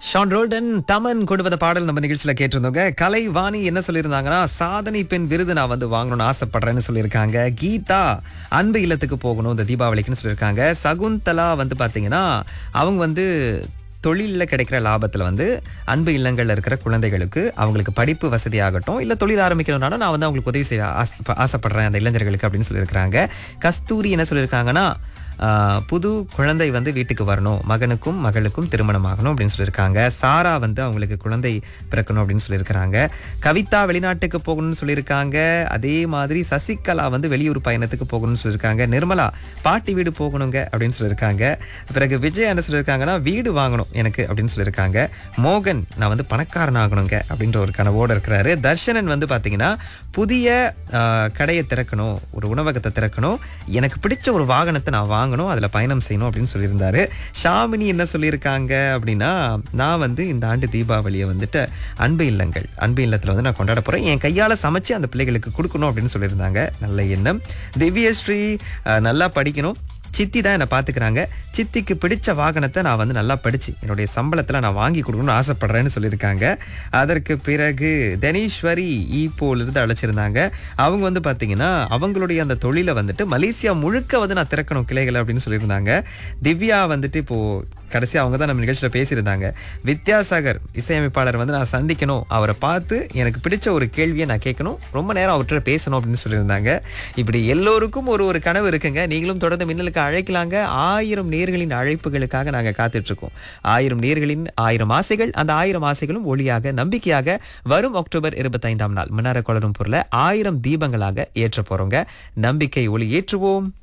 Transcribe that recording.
Shawn Roldan Thaman கொண்டு வந்த பாடல் நம்ம நிகழ்ச்சியில கேட்டிருந்தோங்க கலைவாணி என்ன சொல்லியிருந்தாங்கன்னா சாதனை பெண் விருது நான் வந்து வாங்கணும்னு ஆசைப்படுறேன்னு சொல்லியிருக்காங்க கீதா அன்பு இல்லத்துக்கு போகணும் இந்த தீபாவளிக்குன்னு சொல்லியிருக்காங்க சகுந்தலா வந்து பாத்தீங்கன்னா அவங்க வந்து தொழிலில் கிடைக்கிற லாபத்தில் வந்து அன்பு இல்லங்கள்ல இருக்கிற குழந்தைகளுக்கு அவங்களுக்கு படிப்பு வசதி ஆகட்டும் இல்லை தொழில் ஆரம்பிக்கணும்னாலும் நான் வந்து அவங்களுக்கு உதவி செய்ய ஆசை- ஆசைப்படுறேன் அந்த இளைஞர்களுக்கு அப்படின்னு சொல்லியிருக்கிறாங்க கஸ்தூரி என்ன சொல்லியிருக்காங்கன்னா ஆஹ், புது குழந்தை வந்து வீட்டுக்கு வரணும் மகனுக்கும் மகளுக்கும் திருமணம் ஆகணும் அப்படின்னு சொல்லியிருக்காங்க சாரா வந்து அவங்களுக்கு குழந்தை பிறக்கணும் அப்படின்னு சொல்லியிருக்கிறாங்க கவிதா வெளிநாட்டுக்கு போகணும்னு சொல்லியிருக்காங்க அதே மாதிரி சசிகலா வந்து வெளியூர் பயணத்துக்கு போகணும்னு சொல்லியிருக்காங்க நிர்மலா பாட்டி வீடு போகணுங்க அப்படின்னு சொல்லியிருக்காங்க பிறகு விஜய் என்ன சொல்லியிருக்காங்கன்னா வீடு வாங்கணும் எனக்கு அப்படின்னு சொல்லியிருக்காங்க மோகன் நான் வந்து பணக்காரன் ஆகணுங்க அப்படின்ற ஒரு கனவோடு இருக்கிறாரு தர்ஷனன் வந்து பார்த்தீங்கன்னா புதிய ஆஹ், கடையை திறக்கணும் ஒரு உணவகத்தை திறக்கணும் எனக்கு பிடிச்ச ஒரு வாகனத்தை நான் வாங்கணும் அதில் பயணம் செய்யணும் அப்படின்னு சொல்லியிருந்தாரு ஷாமினி என்ன சொல்லியிருக்காங்க அப்படின்னா நான் வந்து இந்த ஆண்டு தீபாவளியை வந்துட்டு அன்பு இல்லங்கள் அன்பு இல்லத்தில் வந்து நான் கொண்டாட போகிறேன் என் கையால் சமைச்சு அந்த பிள்ளைகளுக்கு கொடுக்கணும் அப்படின்னு சொல்லியிருந்தாங்க நல்ல எண்ணம் திவ்யஸ்ரீ ஆஹ், நல்லா படிக்கணும் சித்தி தான் என்னை பார்த்துக்கிறாங்க சித்திக்கு பிடிச்ச வாகனத்தை நான் வந்து நல்லா படிச்சு என்னுடைய சம்பளத்தில் நான் வாங்கி கொடுக்கணும்னு ஆசைப்படுறேன்னு சொல்லியிருக்காங்க அதற்கு பிறகு தனீஸ்வரி ஈப்போலிருந்து அழைச்சிருந்தாங்க அவங்க வந்து பார்த்தீங்கன்னா அவங்களுடைய அந்த தொழிலை வந்துட்டு மலேசியா முழுக்க வந்து நான் திறக்கணும் கிளைகளை அப்படின்னு சொல்லியிருந்தாங்க திவ்யா வந்துட்டு இப்போ கடைசி அவங்க தான் நம்ம நிகழ்ச்சியில் பேசியிருந்தாங்க வித்யாசாகர் இசையமைப்பாளர் வந்து நான் சந்திக்கணும் அவரை பார்த்து எனக்கு பிடிச்ச ஒரு கேள்வியை நான் கேட்கணும் ரொம்ப நேரம் அவர்கிட்ட பேசணும் அப்படின்னு சொல்லியிருந்தாங்க இப்படி எல்லோருக்கும் ஒரு ஒரு கனவு இருக்குங்க நீங்களும் தொடர்ந்து மின்னலுக்கு அழைக்கலாங்க ஆயிரம் நேர்களின் அழைப்புகளுக்காக நாங்கள் காத்துட்டு இருக்கோம் ஆயிரம் நேர்களின் ஆயிரம் ஆசைகள் அந்த ஆயிரம் ஆசைகளும் ஒளியாக நம்பிக்கையாக வரும் அக்டோபர் இருபத்தைந்தாம் நாள் மின்னார கொளரும் பொருளை ஆயிரம் தீபங்களாக ஏற்ற போறோங்க நம்பிக்கை ஒளி ஏற்றுவோம்